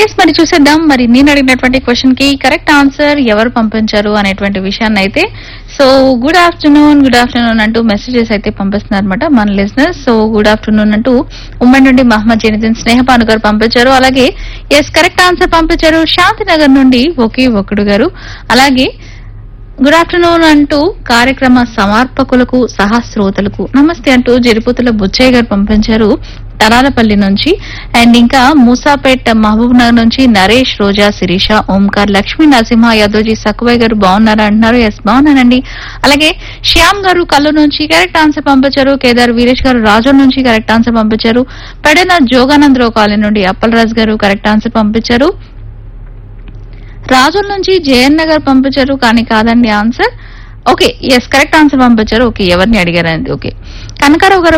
yes మరి చూసేద్దాం మరి నేను అడిగినటువంటి క్వశ్చన్ కి కరెక్ట్ ఆన్సర్ ఎవరు పంపించారు అనేటువంటి విషయాన్ని అయితే so good afternoon good afternoon అంటూ మెసేజెస్ అయితే పంపిస్తున్నారు అనమాట మన లిజినెస్ సో గుడ్ ఆఫ్టర్నూన్ అంటూ ఉమ్మడి నుండి మహమ్మద్ జైనుద్దీన్ స్నేహపాను గారు పంపించారు అలాగే ఎస్ కరెక్ట్ ఆన్సర్ పంపించారు శాంతినగర్ నుండి ఒకే ఒకడు గారు అలాగే గుడ్ ఆఫ్టర్నూన్ అంటూ కార్యక్రమ సమర్పకులకు సహస్రోతలకు నమస్తే అంటూ జరిపుతుల బుచ్చయ్య గారు పంపించారు తరాలపల్లి నుంచి అండ్ ఇంకా మూసాపేట్ మహబూబ్ నగర్ నుంచి నరేష్ రోజా శిరీష ఓంకార్ లక్ష్మీ నరసింహ యాదవ్జీ సక్కువయ్య గారు బాగున్నారా అంటున్నారు ఎస్ బాగున్నానండి అలాగే శ్యామ్ గారు కల్లు నుంచి కరెక్ట్ ఆన్సర్ పంపించారు కేదార్ వీరేష్ గారు రాజోల్ నుంచి కరెక్ట్ ఆన్సర్ పంపించారు పెడన జోగానందరావు కాలనీ నుండి అప్పలరాజు గారు కరెక్ట్ ఆన్సర్ పంపించారు రాజుల నుంచి జయన్ నగర్ పంపించారు కానీ కాదండి answer okay yes correct answer పంపించారు ఓకే ఎవరిని అడిగారండి ఓకే కనకారావు గారు